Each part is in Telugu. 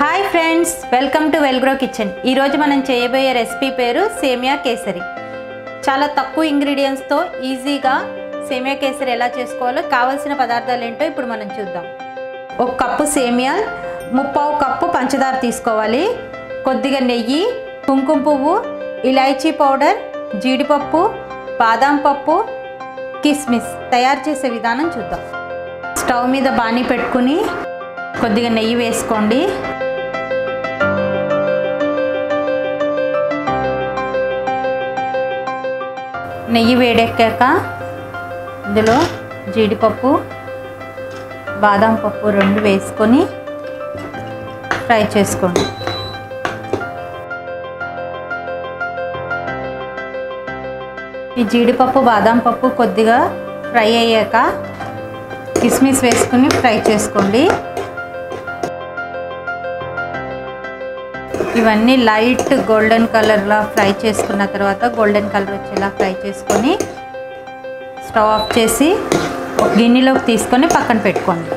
hi friends welcome to welgro kitchen ఈరోజు మనం చేయబోయే రెసిపీ పేరు సేమియా కేసరి చాలా తక్కువ ఇంగ్రీడియంట్స్తో ఈజీగా సేమియా కేసరి ఎలా చేసుకోవాలో కావాల్సిన పదార్థాలు ఏంటో ఇప్పుడు మనం చూద్దాం ఒక కప్పు సేమియా ముప్పావు కప్పు పంచదార తీసుకోవాలి కొద్దిగా నెయ్యి కుంకుమ పువ్వు ఇలాచీ పౌడర్ జీడిపప్పు బాదాం పప్పు కిస్మిస్ తయారు చేసే విధానం చూద్దాం స్టవ్ మీద బాణీ పెట్టుకుని కొద్దిగా నెయ్యి వేసుకోండి నెయ్యి వేడెక్కాక ఇందులో జీడిపప్పు బాదం పప్పు రెండు వేసుకొని ఫ్రై చేసుకోండి ఈ జీడిపప్పు బాదం పప్పు కొద్దిగా ఫ్రై అయ్యాక కిస్మిస్ వేసుకుని ఫ్రై చేసుకోండి ఇవన్నీ లైట్ గోల్డెన్ కలర్లా ఫ్రై చేసుకున్న తర్వాత గోల్డెన్ కలర్ వచ్చేలా ఫ్రై చేసుకొని స్టవ్ ఆఫ్ చేసి ఒక గిన్నెలోకి తీసుకొని పక్కన పెట్టుకోండి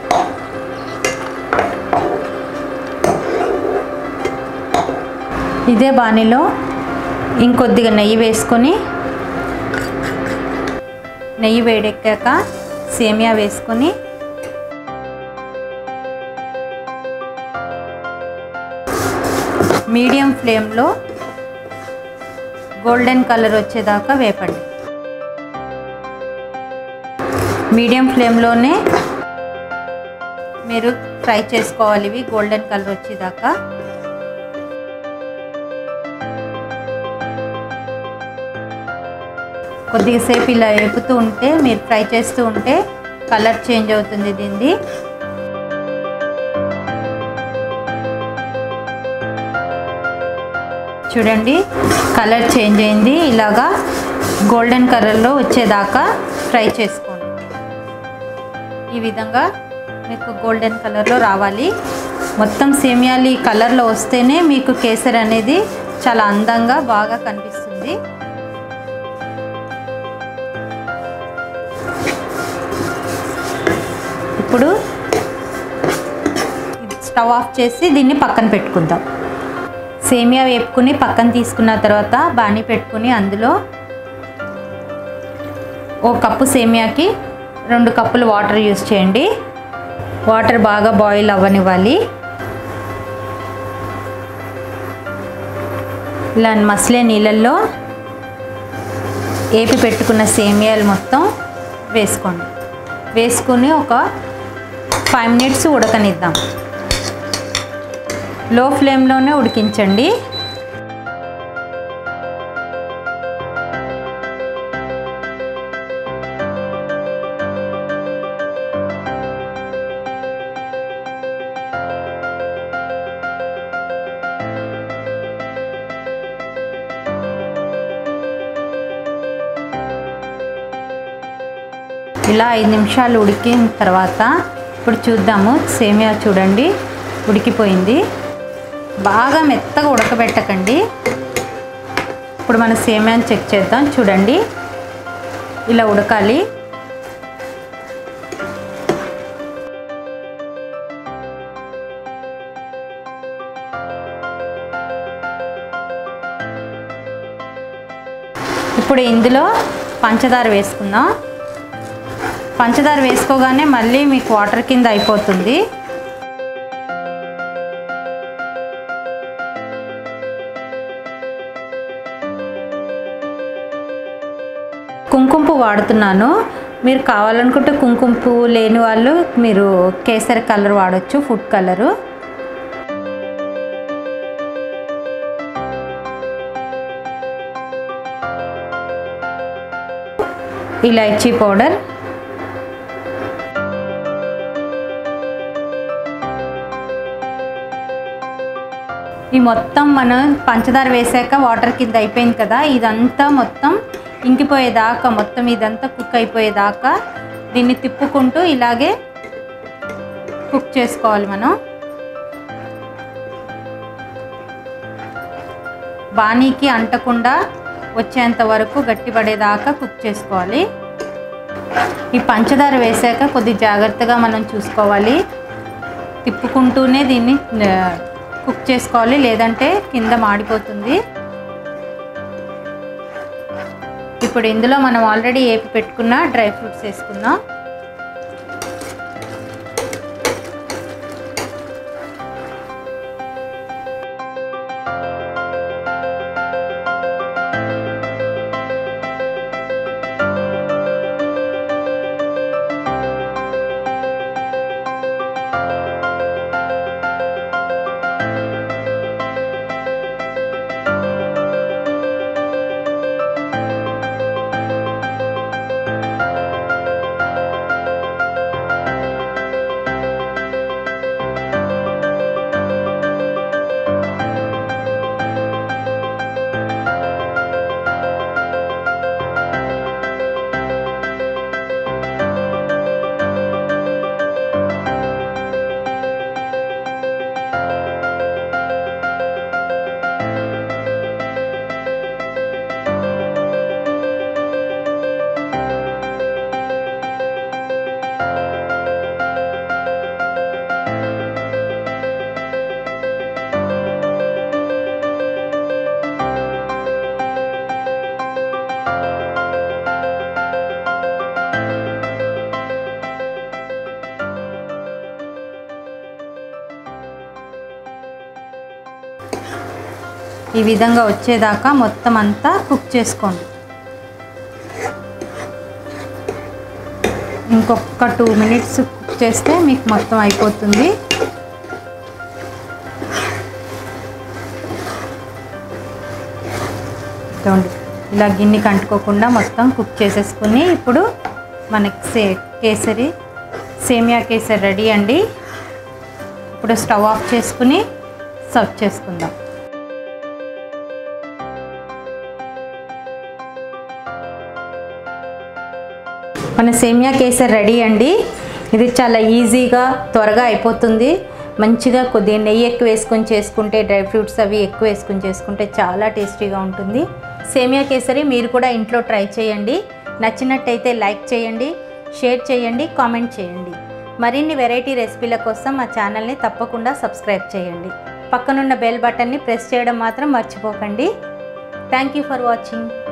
ఇదే బాణీలో ఇంకొద్దిగా నెయ్యి వేసుకొని నెయ్యి వేడెక్కాక సేమియా వేసుకొని మీడియం ఫ్లేమ్లో గోల్డెన్ కలర్ వచ్చేదాకా వేపండి మీడియం ఫ్లేమ్లోనే మీరు ఫ్రై చేసుకోవాలి ఇవి గోల్డెన్ కలర్ వచ్చేదాకా కొద్దిగా సేపు ఇలా వేపుతూ ఉంటే మీరు ఫ్రై చేస్తూ ఉంటే కలర్ చేంజ్ అవుతుంది దీనిది చూడండి కలర్ చేంజ్ అయింది ఇలాగా గోల్డెన్ కలర్లో వచ్చేదాకా ఫ్రై చేసుకోండి ఈ విధంగా మీకు గోల్డెన్ కలర్లో రావాలి మొత్తం సేమియాలు ఈ కలర్లో వస్తేనే మీకు కేసరి అనేది చాలా అందంగా బాగా కనిపిస్తుంది ఇప్పుడు స్టవ్ ఆఫ్ చేసి దీన్ని పక్కన పెట్టుకుందాం సేమియా వేపుకుని పక్కన తీసుకున్న తర్వాత బాణీ పెట్టుకుని అందులో ఓ కప్పు సేమియాకి రెండు కప్పులు వాటర్ యూస్ చేయండి వాటర్ బాగా బాయిల్ అవ్వనివ్వాలి ఇలా మసలే నీళ్ళల్లో ఏపి పెట్టుకున్న సేమియాలు మొత్తం వేసుకోండి వేసుకుని ఒక ఫైవ్ మినిట్స్ ఉడకనిద్దాం లో ఫ్లేమ్లోనే ఉడికించండి ఇలా ఐదు నిమిషాలు ఉడికిన తర్వాత ఇప్పుడు చూద్దాము సేమియా చూడండి ఉడికిపోయింది బాగా మెత్తగా ఉడకబెట్టకండి ఇప్పుడు మన సేమియాని చెక్ చేద్దాం చూడండి ఇలా ఉడకాలి ఇప్పుడు ఇందులో పంచదార వేసుకుందాం పంచదార వేసుకోగానే మళ్ళీ మీకు వాటర్ కింద అయిపోతుంది కుంకుమ పువ్వు వాడుతున్నాను మీరు కావాలనుకుంటే కుంకుమ పువ్వు లేని వాళ్ళు మీరు కేసరి కలర్ వాడచ్చు ఫుడ్ కలరు ఇలాచీ పౌడర్ ఈ మొత్తం మనం పంచదార వేసాక వాటర్ కింద అయిపోయింది కదా ఇదంతా మొత్తం ఇంకిపోయేదాకా మొత్తం ఇదంతా కుక్ అయిపోయేదాకా దీన్ని తిప్పుకుంటూ ఇలాగే కుక్ చేసుకోవాలి మనం బాణీకి అంటకుండా వచ్చేంత వరకు గట్టిపడేదాకా కుక్ చేసుకోవాలి ఈ పంచదార వేసాక కొద్ది జాగ్రత్తగా మనం చూసుకోవాలి తిప్పుకుంటూనే దీన్ని ఆ, కుక్ చేసుకోవాలి లేదంటే కింద మాడిపోతుంది ఇప్పుడు ఇందులో మనం ఆల్రెడీ ఏపి పెట్టుకున్న డ్రై ఫ్రూట్స్ వేసుకుందాం ఈ విధంగా వచ్చేదాకా మొత్తం అంతా కుక్ చేసుకోండి ఇంకొక టూ మినిట్స్ కుక్ చేస్తే మీకు మొత్తం అయిపోతుంది చూడండి ఇలా గిన్నెకి అంటుకోకుండా మొత్తం కుక్ చేసేసుకుని ఇప్పుడు మనకి సే కేసరి సేమియా కేసరి రెడీ అండి ఇప్పుడు స్టవ్ ఆఫ్ చేసుకుని సర్వ్ చేసుకుందాం మన సేమియా కేసర్ రెడీ అండి ఇది చాలా ఈజీగా త్వరగా అయిపోతుంది మంచిగా కొద్దిగా నెయ్యి ఎక్కువ వేసుకొని చేసుకుంటే డ్రై ఫ్రూట్స్ అవి ఎక్కువ వేసుకొని చేసుకుంటే చాలా టేస్టీగా ఉంటుంది సేమియా కేసరి మీరు కూడా ఇంట్లో ట్రై చేయండి నచ్చినట్టయితే లైక్ చేయండి షేర్ చేయండి కామెంట్ చేయండి మరిన్ని వెరైటీ రెసిపీల కోసం మా ఛానల్ని తప్పకుండా సబ్స్క్రైబ్ చేయండి పక్కనున్న బెల్ బటన్ని ప్రెస్ చేయడం మాత్రం మర్చిపోకండి థ్యాంక్ యూ ఫర్ వాచింగ్